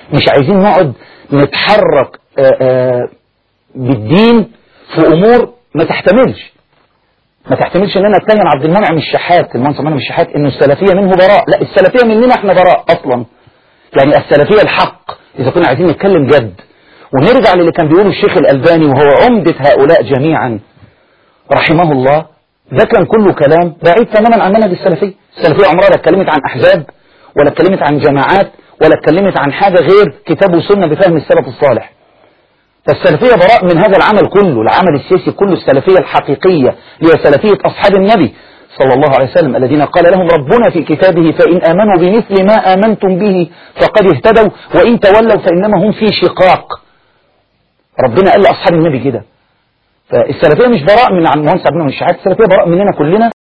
مش عايزين نقعد نتحرك آآ آآ بالدين في امور ما تحتملش ما تحتملش ان انا اتكلم عبد المنعم الشحات المنصب منعم الشحات انه السلفيه منه براء لا السلفيه مننا احنا براء اصلا يعني السلفيه الحق اذا كنا عايزين نتكلم جد ونرجع للي كان بيقوله الشيخ الالباني وهو عمده هؤلاء جميعا رحمه الله ده كان كله كلام بعيد تماما عن منهج السلفيه السلفيه عمرها لا اتكلمت عن احزاب ولا اتكلمت عن جماعات ولا اتكلمت عن حاجه غير كتاب وسنه بفهم السلف الصالح فالسلفية براء من هذا العمل كله العمل السياسي كله السلفية الحقيقية هي سلفية أصحاب النبي صلى الله عليه وسلم الذين قال لهم ربنا في كتابه فإن آمنوا بمثل ما آمنتم به فقد اهتدوا وإن تولوا فإنما هم في شقاق ربنا قال لأصحاب النبي كده فالسلفية مش براء من عن مهندس عبد المنعم الشحات السلفية براء مننا كلنا